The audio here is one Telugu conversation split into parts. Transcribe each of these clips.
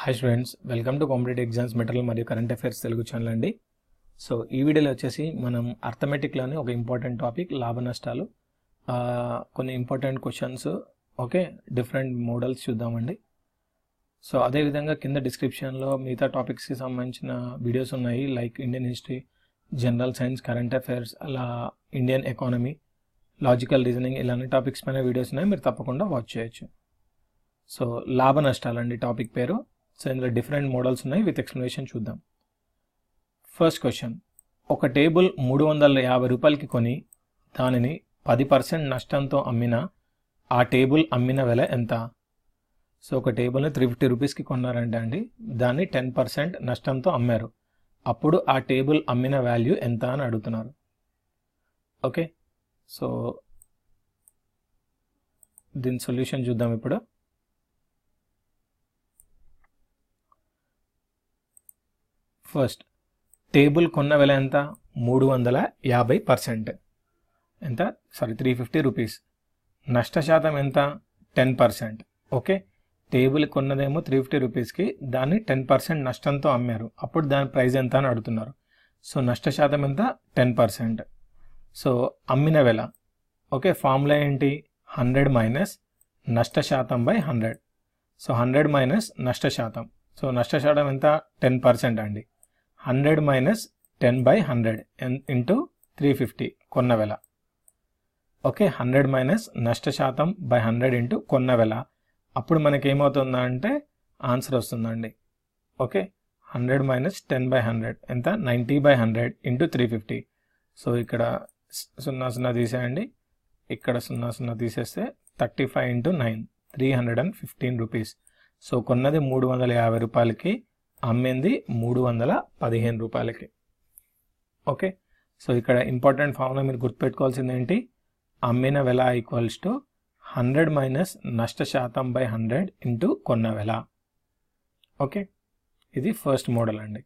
hi students welcome to competitive exams material మరియు కరెంట్ అఫైర్స్ తెలుగు ఛానల్ అండి సో ఈ వీడియోలో వచ్చేసి మనం అర్థమెటిక్లోని ఒక ఇంపార్టెంట్ టాపిక్ లాభ నష్టాలు ఆ, కొన్ని important questions okay different models చూద్దామండి సో అదేవిధంగా కింద డిస్క్రిప్షన్లో మిగతా టాపిక్స్కి సంబంధించిన వీడియోస్ ఉన్నాయి like Indian history general science current affairs అలా ఇండియన్ ఎకానమీ లాజికల్ రీజనింగ్ ఇలాంటి టాపిక్స్ పైన వీడియోస్ ఉన్నాయి మీరు తప్పకుండా వాచ్ చేయొచ్చు సో లాభ నష్టాలండి టాపిక్ పేరు సో ఇందులో డిఫరెంట్ మోడల్స్ ఉన్నాయి విత్ ఎక్స్ప్లెనేషన్ చూద్దాం ఫస్ట్ క్వశ్చన్ ఒక టేబుల్ మూడు వందల యాభై రూపాయలకి కొని దానిని పది పర్సెంట్ నష్టంతో అమ్మిన ఆ టేబుల్ అమ్మిన వెల ఎంత సో ఒక టేబుల్ని త్రీ ఫిఫ్టీ రూపీస్కి కొన్నారంటే అండి దాన్ని టెన్ పర్సెంట్ నష్టంతో అమ్మారు అప్పుడు ఆ టేబుల్ అమ్మిన వాల్యూ ఎంత అని అడుగుతున్నారు ఓకే సో దీని సొల్యూషన్ చూద్దాం ఇప్పుడు ఫస్ట్ టేబుల్ కొన్న వెల ఎంత మూడు వందల యాభై పర్సెంట్ ఎంత సారీ త్రీ ఫిఫ్టీ రూపీస్ నష్ట శాతం ఎంత టెన్ పర్సెంట్ ఓకే టేబుల్ కొన్నదేమో త్రీ ఫిఫ్టీ రూపీస్కి దాన్ని టెన్ పర్సెంట్ నష్టంతో అమ్మారు అప్పుడు దాని ప్రైస్ ఎంత అని అడుగుతున్నారు సో నష్ట శాతం ఎంత టెన్ పర్సెంట్ సో అమ్మిన వెల ఓకే ఫార్ములా ఏంటి హండ్రెడ్ మైనస్ నష్ట శాతం by hundred so hundred minus నష్ట శాతం సో నష్ట శాతం ఎంత టెన్ పర్సెంట్ అండి hundred minus ten by hundred into three fifty కొన్న వెల ఓకే హండ్రెడ్ మైనస్ నష్ట శాతం బై హండ్రెడ్ ఇంటూ కొన్న వెల అప్పుడు మనకి ఏమవుతుందా అంటే ఆన్సర్ వస్తుందండి okay hundred minus ten by hundred ఎంత ninety by hundred into three fifty so ఇక్కడ స్- సున్నా సున్నా తీసేయండి ఇక్కడ సున్నా సున్నా తీసేస్తే thirty five into nine three hundred and fifteen rupees so కొన్నది మూడు వందల యాభై రూపాయలకి అమ్మింది మూడు వందల పదిహేను రూపాయలకి ఓకే సో ఇక్కడ ఇంపార్టెంట్ ఫార్ములా మీరు గుర్తుపెట్టుకోవాల్సింది ఏంటి అమ్మిన వెల ఈక్వల్స్ టు హండ్రెడ్ మైనస్ నష్ట శాతం బై హండ్రెడ్ ఇంటూ కొన్న వెల ఓకే ఇది ఫస్ట్ మోడల్ అండి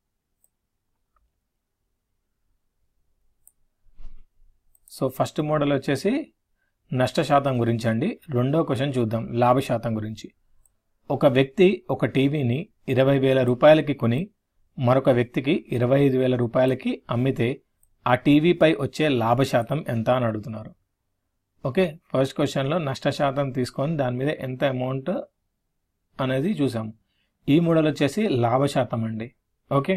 సో ఫస్ట్ మోడల్ వచ్చేసి నష్ట శాతం గురించి అండి రెండో క్వశ్చన్ చూద్దాం లాభ శాతం గురించి ఒక వ్యక్తి ఒక టీవీని ఇరవై వేల రూపాయలకి కొని మరొక వ్యక్తికి ఇరవై ఐదు వేల రూపాయలకి అమ్మితే ఆ టీవీపై వచ్చే లాభ శాతం ఎంత అని అడుగుతున్నారు ఓకే ఫస్ట్ క్వశ్చన్లో నష్ట శాతం తీసుకొని దాని మీద ఎంత అమౌంట్ అనేది చూసాం ఈ మోడల్ వచ్చేసి లాభ శాతం అండి ఓకే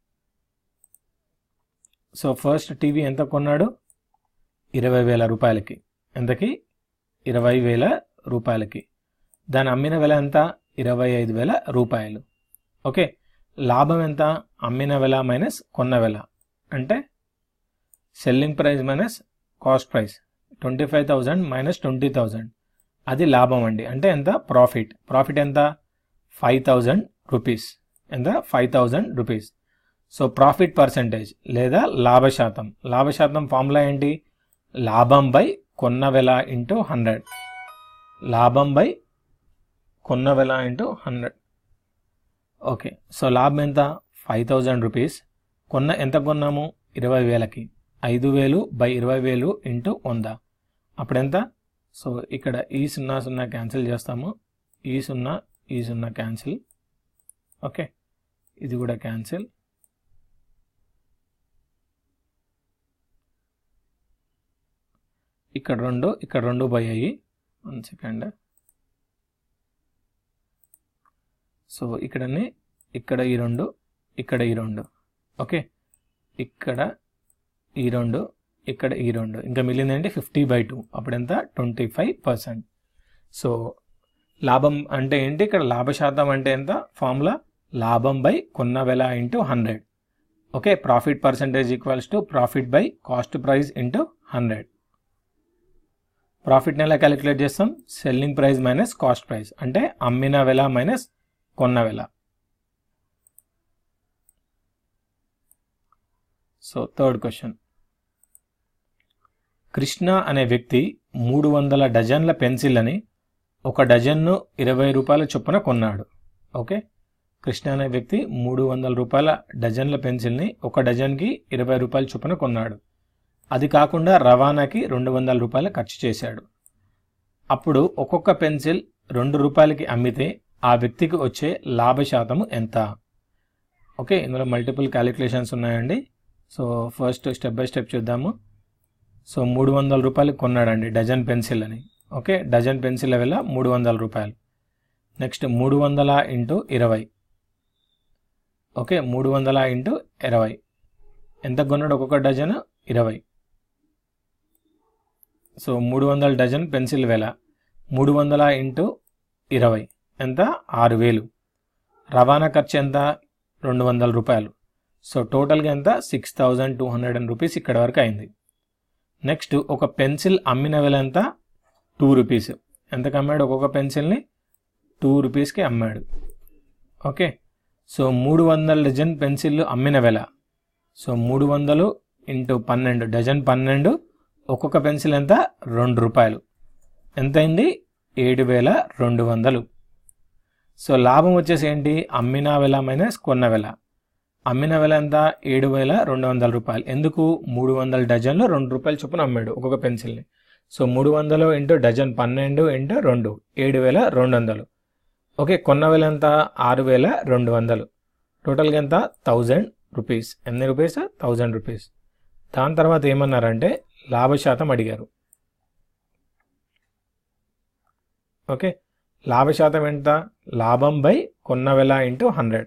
సో ఫస్ట్ టీవీ ఎంత కొన్నాడు ఇరవై వేల రూపాయలకి ఎంతకి ఇరవై వేల రూపాయలకి దాని అమ్మిన వెల ఎంత ఇరవై ఐదు వేల రూపాయలు ఓకే లాభం ఎంత అమ్మిన వెల మైనస్ కొన్న వెల అంటే selling price minus cost price twenty five thousand minus twenty thousand అది లాభం అండి అంటే ఎంత ప్రాఫిట్ ప్రాఫిట్ ఎంత ఫైవ్ థౌజండ్ రూపీస్ ఎంత five thousand rupees so profit percentage లేదా లాభ శాతం లాభ శాతం ఫార్ములా ఏంటి లాభం బై కొన్న వెల ఇంటూ హండ్రెడ్ లాభం బై కొన్న వెల ఇంటూ హండ్రెడ్ ఓకే సో లాభం ఎంత ఫైవ్ థౌజండ్ రూపీస్ కొన్న ఎంత కొన్నాము ఇరవై వేలకి ఐదు వేలు బై ఇరవై వేలు ఇంటూ వంద అప్పుడు ఎంత సో ఇక్కడ ఈ సున్నా సున్నా క్యాన్సిల్ చేస్తాము ఈ సున్నా ఈ సున్నా క్యాన్సిల్ ఓకే ఇది కూడా క్యాన్సిల్ ఇక్కడ రెండు ఇక్కడ రెండు పోయాయి వన్ సెకండ్ సో ఇక్కడనే ఇక్కడ ఈ రెండు ఇక్కడ ఈ రెండు ఓకే ఇక్కడ ఈ రెండు ఇక్కడ ఈ రెండు ఇంకా మిగిలింది ఏంటి ఫిఫ్టీ బై టూ అప్పుడు ఎంత ట్వంటీ ఫైవ్ పర్సెంట్ సో లాభం అంటే ఏంటి ఇక్కడ లాభ శాతం అంటే ఎంత ఫార్ములా లాభం బై కొన్న వెల into hundred okay profit percentage equals to profit by cost price into hundred ప్రాఫిట్ని ఎలా క్యాలిక్యులేట్ చేస్తాం selling price minus cost price అంటే అమ్మిన వెల మైనస్ కొన్న వెల సో థర్డ్ క్వశ్చన్ కృష్ణ అనే వ్యక్తి మూడు వందల డజన్ల పెన్సిళ్ళని ఒక డజన్ను ఇరవై రూపాయల చొప్పున కొన్నాడు ఓకే కృష్ణ అనే వ్యక్తి మూడు వందల రూపాయల డజన్ల పెన్సిల్ని ఒక డజన్కి ఇరవై రూపాయల చొప్పున కొన్నాడు అది కాకుండా రవాణాకి రెండు వందల రూపాయలు ఖర్చు చేశాడు అప్పుడు ఒక్కొక్క పెన్సిల్ రెండు రూపాయలకి అమ్మితే ఆ వ్యక్తికి వచ్చే లాభ శాతము ఎంత ఓకే ఇందులో మల్టిపుల్ క్యాలిక్యులేషన్స్ ఉన్నాయండి so first step by step చూద్దాము సో మూడు వందల రూపాయలు కొన్నాడండి డజన్ పెన్సిల్ అని ఓకే డజన్ పెన్సిల్ లెవెల్ మూడు వందల రూపాయలు నెక్స్ట్ మూడు వందల ఇంటూ ఇరవై ఓకే మూడు వందల ఇంటూ ఇరవై ఎంత కొన్నాడు ఒక్కొక్క డజన్ ఇరవై సో మూడు వందల డజన్ పెన్సిల్ వేల మూడు వందల ఇంటూ ఇరవై ఎంత ఆరు వేలు రవాణా ఖర్చు ఎంత రెండు వందల రూపాయలు సో టోటల్గా ఎంత six thousand two hundred and rupees ఇక్కడ వరకు అయింది నెక్స్ట్ ఒక పెన్సిల్ అమ్మిన వెల ఎంత టూ రూపీస్ ఎంతకు అమ్మాడు ఒక్కొక్క పెన్సిల్ని టూ రూపీస్కి అమ్మాడు ఓకే సో మూడు వందల డజన్ పెన్సిల్ అమ్మిన వెల సో మూడు వందలు ఇంటూ పన్నెండు డజన్ పన్నెండు ఒక్కొక్క పెన్సిల్ ఎంత రెండు రూపాయలు ఎంత అయింది ఏడు వేల రెండు వందలు సో లాభం వచ్చేసి ఏంటి అమ్మిన వెల మైనస్ కొన్న వెల అమ్మిన వెల ఎంత ఏడు వేల రెండు వందల రూపాయలు ఎందుకు మూడు వందల డజన్లు రెండు రూపాయలు చొప్పున అమ్మాడు ఒక్కొక్క పెన్సిల్ని సో మూడు వందలు ఇంటూ డజన్ పన్నెండు ఇంటూ రెండు ఏడు వేల రెండు వందలు ఓకే కొన్న వెల ఎంత ఆరు వేల రెండు వందలు టోటల్గా ఎంత థౌజండ్ రూపీస్ ఎన్ని రూపీస్ థౌజండ్ రూపీస్ దాని తర్వాత ఏమన్నారంటే లాభశాతం అడిగారు ఓకే లాభశాతం ఎంత లాభం బై కొన్న వెల ఇంటూ హండ్రెడ్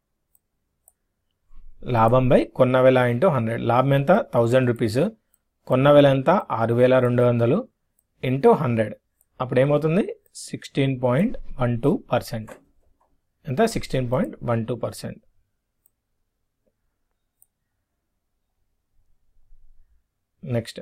లాభం బై కొన్న వెల ఇంటూ హండ్రెడ్ లాభం ఎంత థౌజండ్ రూపీస్ కొన్న వెల ఎంత ఆరు వేల రెండు వందలు ఇంటూ హండ్రెడ్ అప్పుడు ఏమవుతుంది sixteen point one two percent ఎంత sixteen point one two percent next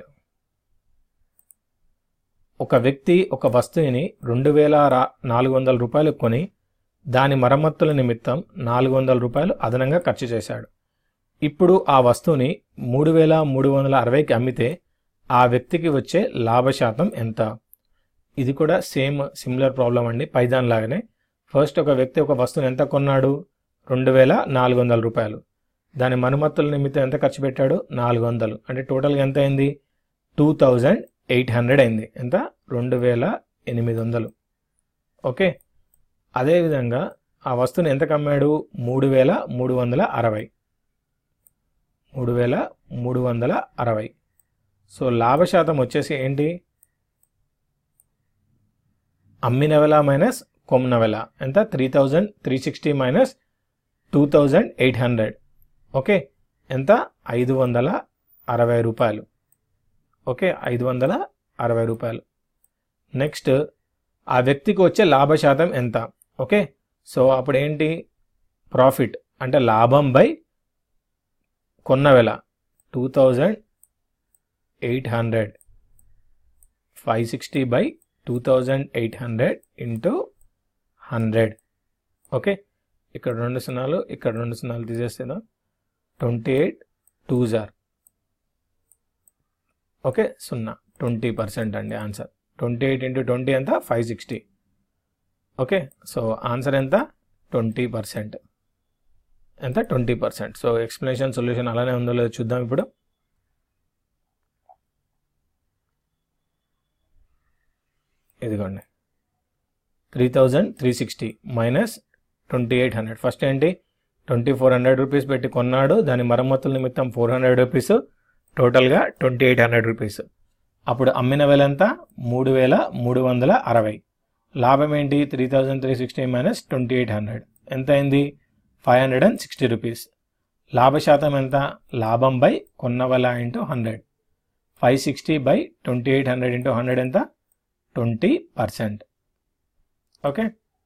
ఒక వ్యక్తి ఒక వస్తువుని రెండు వేల రా నాలుగు వందల రూపాయలు కొని దాని మరమ్మతుల నిమిత్తం నాలుగు వందల రూపాయలు అదనంగా ఖర్చు చేశాడు ఇప్పుడు ఆ వస్తువుని మూడు వేల మూడు వందల అరవైకి అమ్మితే ఆ వ్యక్తికి వచ్చే లాభశాతం ఎంత ఇది కూడా సేమ్ సిమిలర్ ప్రాబ్లం అండి పైదాన్ లాగానే ఫస్ట్ ఒక వ్యక్తి ఒక వస్తువుని ఎంత కొన్నాడు రెండు వేల నాలుగు వందల రూపాయలు దాని మరమ్మతుల నిమిత్తం ఎంత ఖర్చు పెట్టాడు నాలుగు వందలు అంటే టోటల్గా ఎంత అయింది టూ థౌజండ్ ఎయిట్ హండ్రెడ్ అయింది ఎంత రెండు వేల ఎనిమిది వందలు ఓకే అదేవిధంగా ఆ వస్తువుని ఎంతకు అమ్మాడు మూడు వేల మూడు వందల అరవై మూడు వేల మూడు వందల అరవై సో లాభశాతం వచ్చేసి ఏంటి అమ్మిన వెల మైనస్ కొమ్మిన వెల ఎంత three thousand three sixty minus two thousand eight hundred okay ఎంత ఐదు వందల అరవై రూపాయలు ఓకే ఐదు వందల అరవై రూపాయలు నెక్స్ట్ ఆ వ్యక్తికి వచ్చే లాభశాతం ఎంత ఓకే సో అప్పుడు ఏంటి ప్రాఫిట్ అంటే లాభం బై కొన్న వెల two thousand eight hundred five sixty by two thousand eight hundred into hundred okay ఇక్కడ రెండు సున్నాలు ఇక్కడ రెండు సున్నాలు తీసేస్తేనా ట్వంటీ ఎయిట్ టూ జార్ ఓకే సున్నా ట్వంటీ పర్సెంట్ అండి answer twenty eight into twenty ఎంత five sixty okay so answer ఎంత ట్వంటీ పర్సెంట్ ఎంత twenty percent so explanation solution అలానే ఉందో లేదో చూద్దాం ఇప్పుడు ఇదిగోండి three thousand three sixty minus twenty eight hundred first ఏంటి ట్వంటీ ఫోర్ హండ్రెడ్ రూపీస్ పెట్టి కొన్నాడు దాని మరమ్మతుల నిమిత్తం ఫోర్ హండ్రెడ్ రూపీస్ టోటల్గా ట్వంటీ ఎయిట్ హండ్రెడ్ రూపీస్ అప్పుడు అమ్మిన వెల ఎంత మూడు వేల మూడు వందల అరవై లాభం ఏంటి three thousand three sixty minus twenty eight hundred ఎంత అయింది five hundred and sixty rupees లాభశాతం ఎంత లాభం బై కొన్న వెల into hundred five sixty by twenty eight hundred into hundred ఎంత twenty percent okay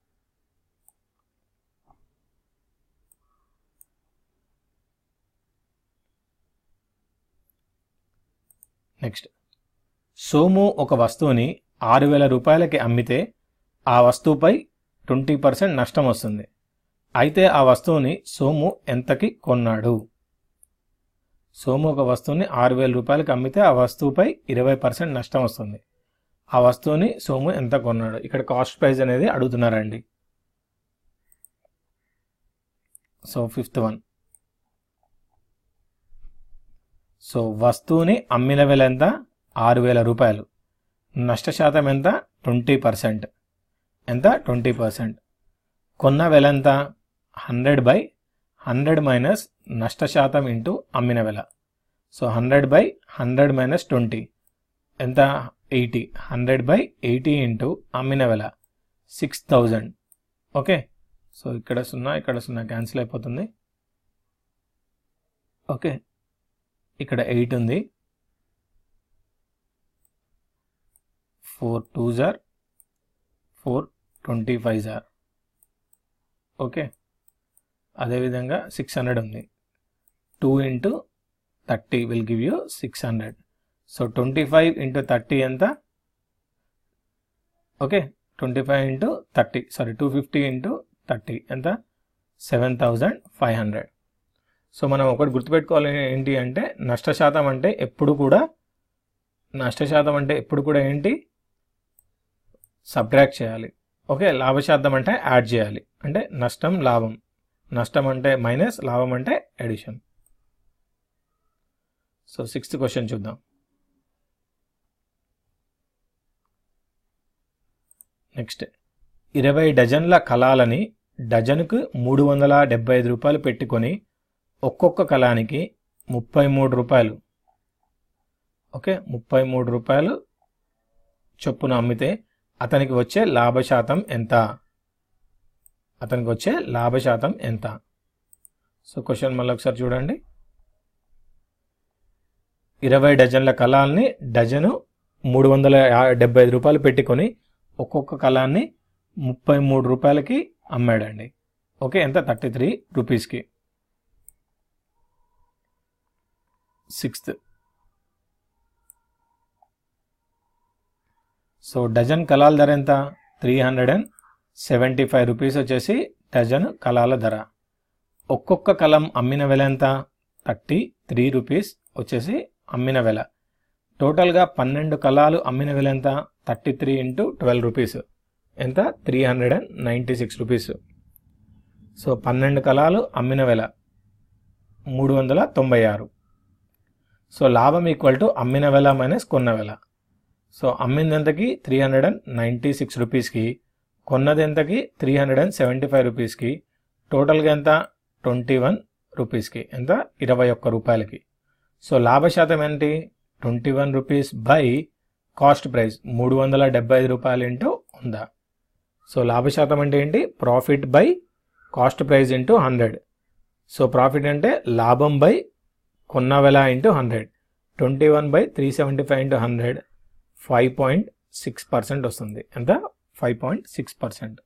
next Somu ఒక వస్తువుని ఆరు వేల రూపాయలకి అమ్మితే ఆ వస్తువుపై ట్వంటీ పర్సెంట్ నష్టం వస్తుంది అయితే ఆ వస్తువుని సోము ఎంతకి కొన్నాడు సోము ఒక వస్తువుని ఆరు వేల రూపాయలకి అమ్మితే ఆ వస్తువుపై ఇరవై పర్సెంట్ నష్టం వస్తుంది ఆ వస్తువుని సోము ఎంత కొన్నాడు ఇక్కడ కాస్ట్ ప్రైస్ అనేది అడుగుతున్నారండి సో ఫిఫ్త్ వన్ సో వస్తువుని అమ్మిన వెల ఎంత ఆరు వేల రూపాయలు నష్ట శాతం ఎంత ట్వంటీ పర్సెంట్ ఎంత ట్వంటీ పర్సెంట్ కొన్న వెల ఎంత హండ్రెడ్ బై హండ్రెడ్ మైనస్ నష్ట శాతం ఇంటూ అమ్మిన వెల so hundred by hundred minus twenty ఎంత eighty hundred by eighty into అమ్మిన వెల సిక్స్ థౌజండ్ ఓకే సో ఇక్కడ సున్నా ఇక్కడ సున్నా క్యాన్సిల్ అయిపోతుంది ఓకే ఇక్కడ ఎయిట్ ఉంది ఫోర్ టూ జార్ ఫోర్ ట్వంటీ ఫైవ్ జార్ ఓకే అదేవిధంగా సిక్స్ హండ్రెడ్ ఉంది two into thirty will give you six hundred so twenty five into thirty ఎంత okay twenty five into thirty sorry two fifty into thirty ఎంత seven thousand five hundred so మనం ఒకటి గుర్తుపెట్టుకోవాలి ఏంటి అంటే నష్ట శాతం అంటే ఎప్పుడు కూడా నష్ట శాతం అంటే ఎప్పుడు కూడా ఏంటి సబ్ట్రాక్ట్ చేయాలి ఓకే లాభశాతం అంటే యాడ్ చేయాలి అంటే నష్టం లాభం నష్టం అంటే మైనస్ లాభం అంటే ఎడిషన్ సో సిక్స్త్ క్వశ్చన్ చూద్దాం నెక్స్ట్ ఇరవై డజన్ల కళాలని డజన్కు మూడు వందల డెబ్బై ఐదు రూపాయలు పెట్టుకొని ఒక్కొక్క కళానికి ముప్పై మూడు రూపాయలు ఓకే ముప్పై మూడు రూపాయలు చొప్పున అమ్మితే అతనికి వచ్చే లాభశాతం ఎంత అతనికి వచ్చే లాభశాతం ఎంత సో క్వశ్చన్ మళ్ళీ ఒకసారి చూడండి ఇరవై డజన్ల కళాలని డజను మూడు వందల డెబ్బై ఐదు రూపాయలు పెట్టుకొని ఒక్కొక్క కళాన్ని ముప్పై మూడు రూపాయలకి అమ్మాడండి ఓకే ఎంత థర్టీ త్రీ రూపీస్కి సిక్స్త్ సో డజన్ కలాల ధర ఎంత three hundred and seventy five rupees వచ్చేసి డజన్ కలాల ధర ఒక్కొక్క కలం అమ్మిన వెల ఎంత థర్టీ త్రీ రూపీస్ వచ్చేసి అమ్మిన వెల టోటల్గా పన్నెండు కలాలు అమ్మిన వెల ఎంత thirty three into twelve rupees ఎంత three hundred and ninety six rupees so పన్నెండు కలాలు అమ్మిన వెల మూడు వందల తొంభై ఆరు సో లాభం ఈక్వల్ టు అమ్మిన వెల మైనస్ కొన్న వెల సో అమ్మింది ఎంతకి three hundred and ninety six రూపీస్కి కొన్నది ఎంతకి three hundred and seventy five రూపీస్కి టోటల్గా ఎంత ట్వంటీ వన్ రూపీస్కి ఎంత ఇరవై ఒక్క రూపాయలకి సో లాభశాతం ఏంటి twenty one rupees by cost price మూడు వందల డెబ్బై ఐదు రూపాయలు ఇంటూ ఉందా సో లాభశాతం అంటే ఏంటి profit by cost price into hundred so profit అంటే లాభం బై కొన్న వెల into hundred twenty one by three seventy five into hundred five point six percent వస్తుంది ఎంత five point six percent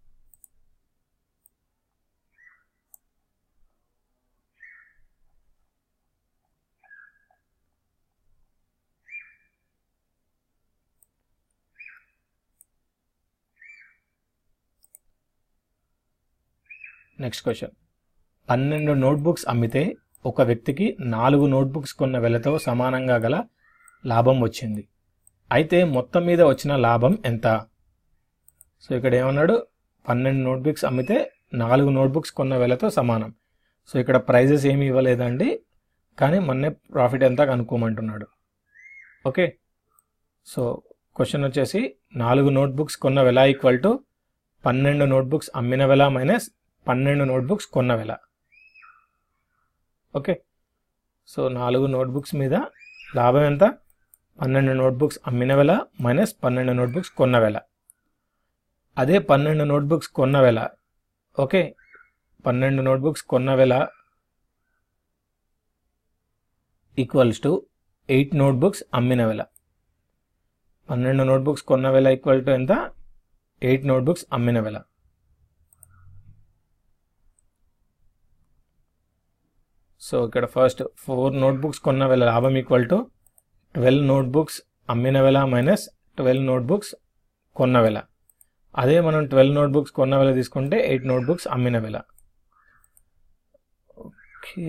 next question పన్నెండు నోట్బుక్స్ అమ్మితే ఒక వ్యక్తికి నాలుగు నోట్బుక్స్ కొన్న వెలతో సమానంగా గల లాభం వచ్చింది అయితే మొత్తం మీద వచ్చిన లాభం ఎంత సో ఇక్కడ ఏమన్నాడు పన్నెండు నోట్బుక్స్ అమ్మితే నాలుగు నోట్బుక్స్ కొన్న వెలతో సమానం సో ఇక్కడ ప్రైజెస్ ఏమి ఇవ్వలేదండి కానీ మొన్నే ప్రాఫిట్ ఎంత కనుక్కోమంటున్నాడు ఓకే సో క్వశ్చన్ వచ్చేసి నాలుగు నోట్బుక్స్ కొన్న వెల ఈక్వల్ టు పన్నెండు నోట్బుక్స్ అమ్మిన వెల మైనస్ పన్నెండు నోట్బుక్స్ కొన్న వెల ఓకే సో నాలుగు నోట్బుక్స్ మీద లాభం ఎంత పన్నెండు నోట్బుక్స్ అమ్మిన వెల మైనస్ పన్నెండు నోట్బుక్స్ కొన్న వెల అదే పన్నెండు నోట్బుక్స్ కొన్న వెల ఓకే పన్నెండు నోట్బుక్స్ కొన్న వెల ఈక్వల్స్ టు ఎయిట్ నోట్బుక్స్ అమ్మిన వెల పన్నెండు నోట్బుక్స్ కొన్న వెల ఈక్వల్ టు ఎంత ఎయిట్ నోట్బుక్స్ అమ్మిన వెల సో ఇక్కడ ఫస్ట్ ఫోర్ నోట్బుక్స్ కొన్న వెల లాభం ఈక్వల్ టు ట్వెల్వ్ నోట్బుక్స్ అమ్మిన వెల మైనస్ ట్వెల్వ్ నోట్బుక్స్ కొన్న వెల అదే మనం ట్వెల్వ్ నోట్బుక్స్ కొన్న వెల తీసుకుంటే ఎయిట్ నోట్బుక్స్ అమ్మిన వెల ఓకే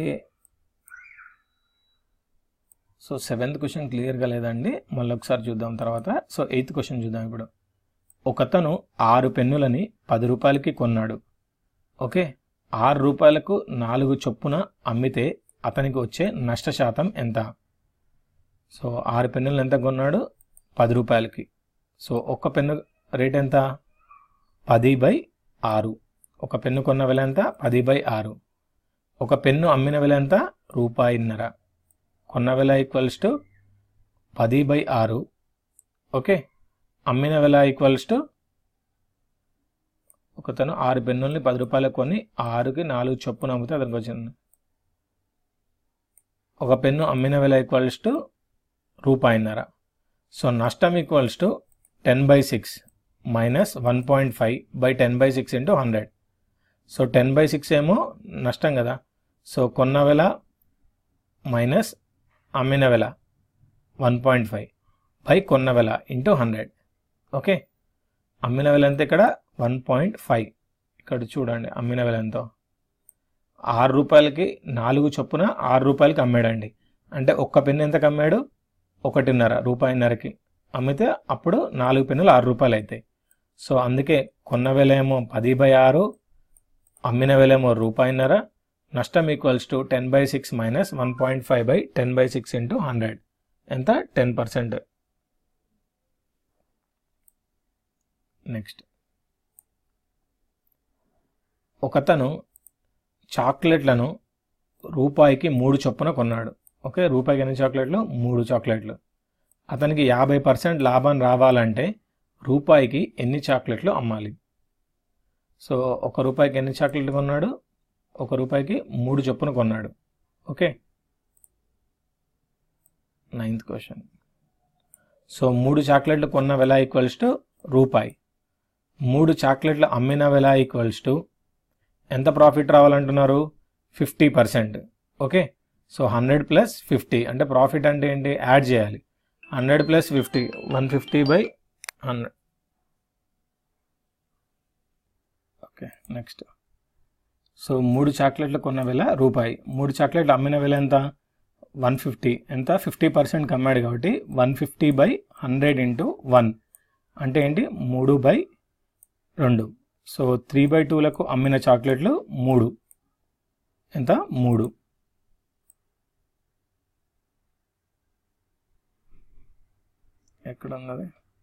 సో సెవెంత్ క్వశ్చన్ క్లియర్గా లేదండి మళ్ళీ ఒకసారి చూద్దాం తర్వాత సో ఎయిత్ క్వశ్చన్ చూద్దాం ఇప్పుడు ఒకతను ఆరు పెన్నులని పది రూపాయలకి కొన్నాడు ఓకే ఆరు రూపాయలకు నాలుగు చొప్పున అమ్మితే అతనికి వచ్చే నష్ట శాతం ఎంత సో ఆరు పెన్నులు ఎంత కొన్నాడు పది రూపాయలకి సో ఒక్క పెన్ను రేట్ ఎంత పది బై ఆరు ఒక పెన్ను కొన్న వెల ఎంత పది బై ఆరు ఒక పెన్ను అమ్మిన వెల ఎంత రూపాయిన్నర కొన్న వెల ఈక్వల్స్ టు పది బై ఆరు ఓకే అమ్మిన వెల ఈక్వల్స్ టు ఒకతను ఆరు పెన్నుల్ని పది రూపాయలకు కొని ఆరుకి నాలుగు చొప్పున అమ్మితే అతనికి వచ్చింది ఒక పెన్ను అమ్మిన వెల ఈక్వల్స్ టు రూపాయిన్నర సో నష్టం equals to ten by six minus one point five by ten by six into hundred so ten by six ఏమో నష్టం కదా సో కొన్న వెల మైనస్ అమ్మిన వెల వన్ పాయింట్ ఫైవ్ బై కొన్న వెల ఇంటూ హండ్రెడ్ ఓకే అమ్మిన వెల ఎంత ఇక్కడ వన్ పాయింట్ ఫైవ్ ఇక్కడ చూడండి అమ్మిన వెల ఎంతో ఆరు రూపాయలకి నాలుగు చొప్పున ఆరు రూపాయలకి అమ్మాడండి అంటే ఒక్క పెన్ను ఎంతకు అమ్మాడు ఒకటిన్నర రూపాయిన్నరకి అమ్మితే అప్పుడు నాలుగు పెన్నులు ఆరు రూపాయలు అవుతాయి సో అందుకే కొన్న వెల ఏమో పది బై ఆరు అమ్మిన వెల ఏమో రూపాయిన్నర నష్టం equals to ten by six minus one point five by ten by six into hundred ఎంత టెన్ పర్సెంట్ నెక్స్ట్ ఒకతను చాక్లెట్లను రూపాయికి మూడు చొప్పున కొన్నాడు ఓకే రూపాయికి ఎన్ని చాక్లెట్లు మూడు చాక్లెట్లు అతనికి యాభై పర్సెంట్ లాభం రావాలంటే రూపాయికి ఎన్ని చాక్లెట్లు అమ్మాలి సో ఒక రూపాయికి ఎన్ని చాక్లెట్లు కొన్నాడు ఒక రూపాయికి మూడు చొప్పున కొన్నాడు ఓకే నైన్త్ క్వశ్చన్ సో మూడు చాక్లెట్లు కొన్న వెల ఈక్వల్స్ టు రూపాయి మూడు చాక్లెట్లు అమ్మిన వెల ఈక్వల్స్ టు ఎంత ప్రాఫిట్ రావాలంటున్నారు fifty percent okay so hundred plus fifty అంటే ప్రాఫిట్ అంటే ఏంటి యాడ్ చేయాలి hundred plus fifty one fifty by hundred okay next so మూడు చాక్లెట్లు కొన్న వెల రూపాయి మూడు చాక్లెట్లు అమ్మిన వెల ఎంత వన్ ఫిఫ్టీ ఎంత ఫిఫ్టీ పర్సెంట్ అమ్మాడు కాబట్టి one fifty by hundred into one అంటే ఏంటి మూడు బై రెండు సో త్రీ బై టూలకు అమ్మిన చాక్లెట్లు మూడు ఎంత మూడు ఎక్కడ ఉన్నది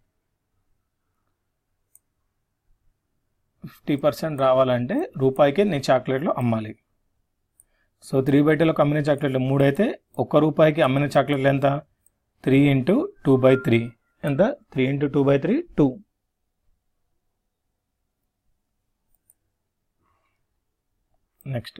ఫిఫ్టీ పర్సెంట్ రావాలంటే రూపాయికి నీ చాక్లెట్లు అమ్మాలి సో త్రీ బై టూలకు అమ్మిన చాక్లెట్లు మూడు అయితే ఒక్క రూపాయికి అమ్మిన చాక్లెట్లు ఎంత three into two by three ఎంత three into two by three two next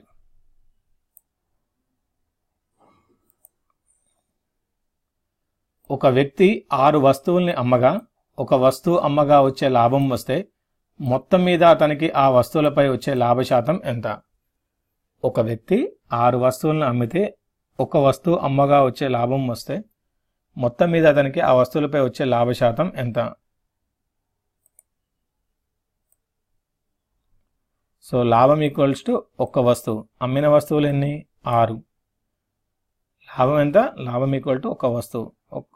ఒక వ్యక్తి ఆరు వస్తువుల్ని అమ్మగా ఒక వస్తువు అమ్మగా వచ్చే లాభం వస్తే మొత్తం మీద అతనికి ఆ వస్తువులపై వచ్చే లాభ శాతం ఎంత ఒక వ్యక్తి ఆరు వస్తువులను అమ్మితే ఒక వస్తువు అమ్మగా వచ్చే లాభం వస్తే మొత్తం మీద అతనికి ఆ వస్తువులపై వచ్చే లాభ శాతం ఎంత సో లాభం ఈక్వల్స్ టు ఒక్క వస్తువు అమ్మిన వస్తువులు ఎన్ని ఆరు లాభం ఎంత లాభం ఈక్వల్ టు ఒక వస్తువు ఒక్-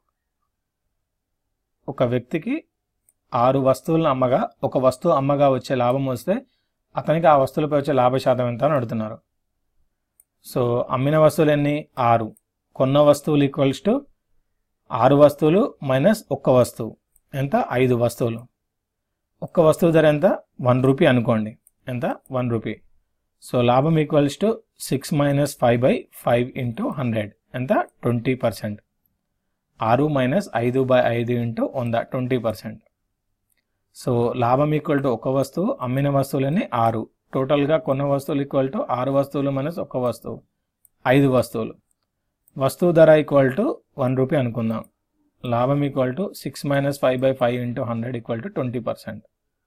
ఒక వ్యక్తికి ఆరు వస్తువులను అమ్మగా ఒక వస్తువు అమ్మగా వచ్చే లాభం వస్తే అతనికి ఆ వస్తువులపై వచ్చే లాభ శాతం ఎంత అని అడుగుతున్నారు సో అమ్మిన వస్తువులు ఎన్ని ఆరు కొన్న వస్తువులు ఈక్వల్స్ టు ఆరు వస్తువులు మైనస్ ఒక్క వస్తువు ఎంత ఐదు వస్తువులు ఒక్క వస్తువు ధర ఎంత వన్ రూపీ అనుకోండి ఎంత వన్ రూపీ సో లాభం equals to six minus five by five into hundred ఎంత ట్వంటీ పర్సెంట్ ఆరు మైనస్ ఐదు బై ఐదు ఇంటూ వంద ట్వంటీ పర్సెంట్ సో లాభం ఈక్వల్ టు ఒక వస్తువు అమ్మిన వస్తువులని ఆరు టోటల్గా కొన్న వస్తువులు ఈక్వల్ టు ఆరు వస్తువులు మైనస్ ఒక వస్తువు ఐదు వస్తువులు వస్తువు ధర ఈక్వల్ టు వన్ రూపీ అనుకుందాం లాభం equal to six minus five by five into hundred equal to twenty percent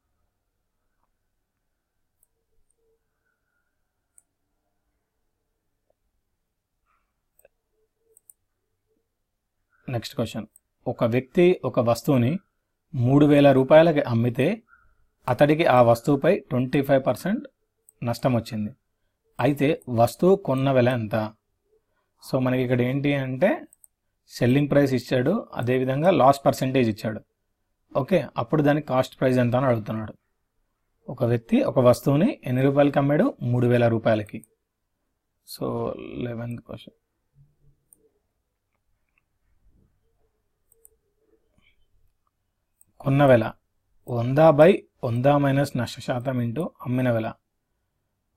next question ఒక వ్యక్తి ఒక వస్తువుని మూడు వేల రూపాయలకి అమ్మితే అతడికి ఆ వస్తువుపై ట్వంటీ ఫైవ్ పర్సెంట్ నష్టం వచ్చింది అయితే వస్తువు కొన్న వెల ఎంత సో మనకి ఇక్కడ ఏంటి అంటే సెల్లింగ్ ప్రైస్ ఇచ్చాడు అదేవిధంగా లాస్ పర్సెంటేజ్ ఇచ్చాడు ఓకే అప్పుడు దానికి కాస్ట్ ప్రైస్ ఎంత అని అడుగుతున్నాడు ఒక వ్యక్తి ఒక వస్తువుని ఎన్ని రూపాయలకి అమ్మాడు మూడు వేల రూపాయలకి సో లెవెన్త్ క్వశ్చన్ కొన్న వెల వంద బై వంద మైనస్ నష్ట శాతం ఇంటూ అమ్మిన వెల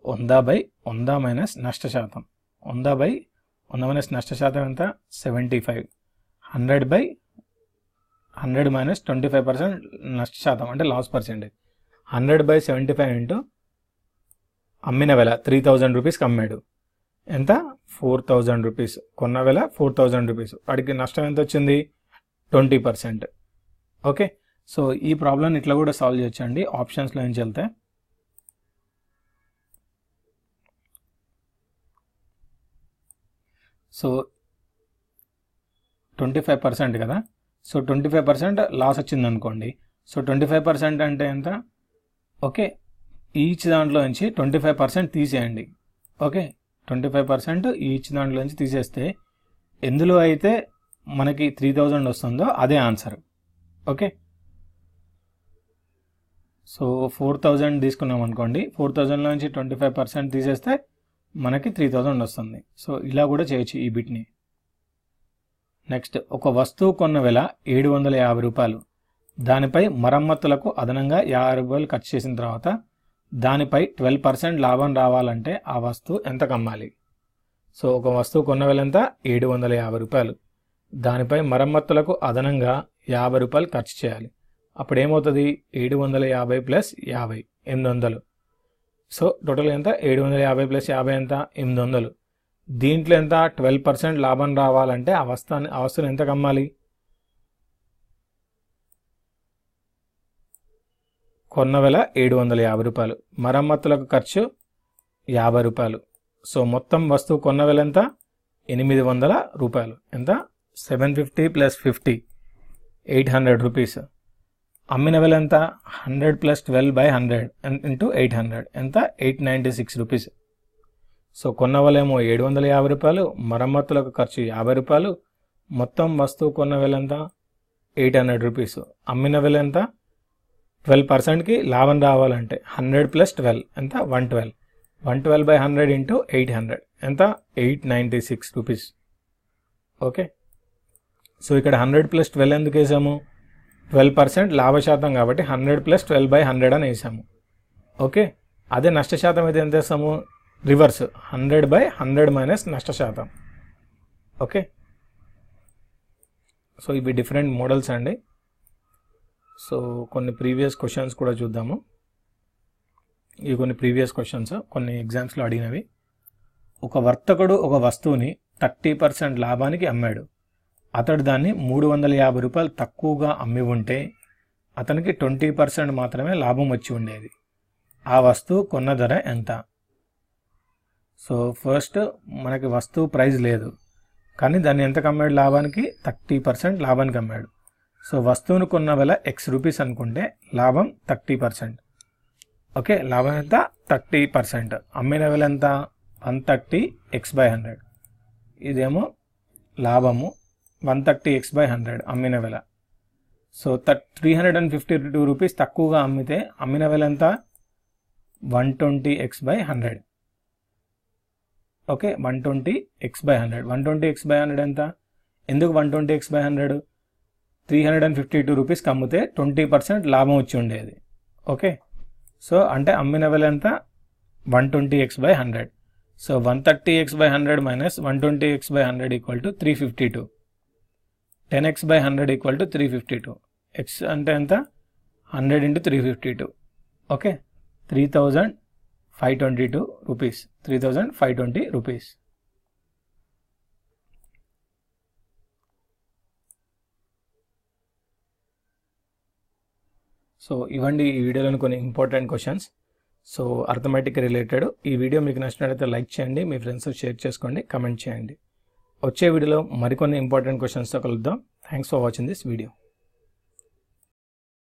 వంద బై వంద మైనస్ నష్ట శాతం వంద బై వంద మైనస్ నష్ట శాతం ఎంత seventy five hundred by hundred minus twenty five percent నష్ట శాతం అంటే loss percentage hundred by seventy five into అమ్మిన వేల త్రీ థౌజండ్ రూపీస్కి అమ్మాడు ఎంత ఫోర్ థౌజండ్ రూపీస్ కొన్న వేల ఫోర్ థౌజండ్ రూపీస్ వాడికి నష్టం ఎంత వచ్చింది ట్వంటీ పర్సెంట్ ఓకే సో ఈ ప్రాబ్లం ఇట్లా కూడా సాల్వ్ చేయొచ్చండి ఆప్షన్స్లో నుంచి వెళ్తే సో ట్వంటీ ఫైవ్ పర్సెంట్ కదా so twenty five percent loss వచ్చింది అనుకోండి సో ట్వంటీ ఫైవ్ పర్సెంట్ అంటే ఎంత ఓకే ఈచ్ దాంట్లో నుంచి ట్వంటీ ఫైవ్ పర్సెంట్ తీసేయండి okay twenty five percent each దాంట్లో నుంచి తీసేస్తే ఎందులో అయితే మనకి త్రీ థౌజండ్ వస్తుందో అదే answer okay so four thousand తీసుకున్నాం అనుకోండి ఫోర్ థౌజండ్లో నుంచి ట్వంటీ ఫైవ్ పర్సెంట్ తీసేస్తే మనకి త్రీ థౌజండ్ వస్తుంది సో ఇలా కూడా చేయొచ్చు ఈ బిట్ని నెక్స్ట్ ఒక వస్తువు కొన్న వెల ఏడు వందల యాభై రూపాయలు దానిపై మరమ్మతులకు అదనంగా యాభై రూపాయలు ఖర్చు చేసిన తర్వాత దానిపై ట్వెల్వ్ పర్సెంట్ లాభం రావాలంటే ఆ వస్తువు ఎంత కమ్మాలి సో ఒక వస్తువు కొన్న వెల ఎంత ఏడు వందల యాభై రూపాయలు దానిపై మరమ్మతులకు అదనంగా యాభై రూపాయలు ఖర్చు చేయాలి అప్పుడు ఏమవుతుంది ఏడు వందల యాభై ప్లస్ యాభై ఎనిమిది వందలు సో టోటల్ ఎంత ఏడు వందల యాభై ప్లస్ యాభై ఎంత ఎనిమిది వందలు దీంట్లో ఎంత ట్వెల్వ్ పర్సెంట్ లాభం రావాలంటే ఆ వస్తువుని ఆ వస్తువుని ఎంత కమ్మాలి కొన్న వెల ఏడు వందల యాభై రూపాయలు మరమ్మతులకు ఖర్చు యాభై రూపాయలు సో మొత్తం వస్తువు కొన్న వెల ఎంత ఎనిమిది వందల రూపాయలు ఎంత seven fifty plus fifty eight hundred rupees అమ్మిన వెల ఎంత hundred plus twelve by hundred into eight hundred ఎంత eight ninety six rupees so కొన్న వాళ్ళేమో ఏడు వందల యాభై రూపాయలు మరమ్మతులకు ఖర్చు యాభై రూపాయలు మొత్తం వస్తువు కొన్న వెల ఎంత ఎయిట్ హండ్రెడ్ రూపీస్ అమ్మిన వెల ఎంత ట్వెల్వ్ పర్సెంట్కి లాభం రావాలంటే హండ్రెడ్ ప్లస్ ట్వెల్వ్ ఎంత one twelve one twelve by hundred into eight hundred ఎంత eight ninety six rupees okay so ఇక్కడ హండ్రెడ్ ప్లస్ ట్వెల్వ్ ఎందుకు వేసాము ట్వెల్వ్ పర్సెంట్ లాభ శాతం కాబట్టి hundred plus twelve by hundred అని వేసాము ఓకే అదే నష్ట శాతం అయితే ఎంత వేస్తాము reverse hundred by hundred minus నష్ట శాతం ఓకే సో ఇవి డిఫరెంట్ మోడల్స్ అండి సో కొన్ని ప్రీవియస్ క్వశ్చన్స్ కూడా చూద్దాము ఇవి కొన్ని ప్రీవియస్ క్వశ్చన్స్ కొన్ని ఎగ్జామ్స్లో అడిగినవి ఒక వర్తకుడు ఒక వస్తువుని థర్టీ పర్సెంట్ లాభానికి అమ్మాడు అతడు దాన్ని మూడు వందల యాభై రూపాయలు తక్కువగా అమ్మి ఉంటే అతనికి ట్వంటీ పర్సెంట్ మాత్రమే లాభం వచ్చి ఉండేది ఆ వస్తువు కొన్న ధర ఎంత సో ఫస్ట్ మనకి వస్తువు ప్రైస్ లేదు కానీ దాన్ని ఎంతకు అమ్మాడు లాభానికి థర్టీ పర్సెంట్ లాభానికి అమ్మాడు సో వస్తువును కొన్న వెల ఎక్స్ రూపీస్ అనుకుంటే లాభం థర్టీ పర్సెంట్ ఓకే లాభం ఎంత థర్టీ పర్సెంట్ అమ్మిన వెల ఎంత one thirty x by hundred ఇదేమో లాభము one thirty x by hundred అమ్మిన వెల సో థర్ three hundred and fifty two rupees తక్కువగా అమ్మితే అమ్మిన వెల ఎంత one twenty x by hundred okay one twenty x by hundred one twenty x by hundred ఎంత ఎందుకు one twenty x by hundred three hundred and fifty two రూపీస్కి అమ్మితే ట్వంటీ పర్సెంట్ లాభం వచ్చి ఉండేది ఓకే సో అంటే అమ్మిన వెల ఎంత one twenty x by hundred so one thirty x by hundred minus one twenty x by hundred equal to three fifty two ten x by hundred equal to three fifty two x అంటే ఎంత hundred into three fifty two okay three thousand five twenty two rupees three thousand five twenty rupees so ఇవ్వండి ఈ వీడియోలోని కొన్ని important questions so arithmetic related ఈ వీడియో మీకు నచ్చినట్లయితే లైక్ చేయండి మీ ఫ్రెండ్స్ షేర్ చేసుకోండి కమెంట్ చేయండి వచ్చే వీడియోలో మరికొన్ని ఇంపార్టెంట్ క్వశ్చన్స్తో కలుద్దాం thanks for watching this video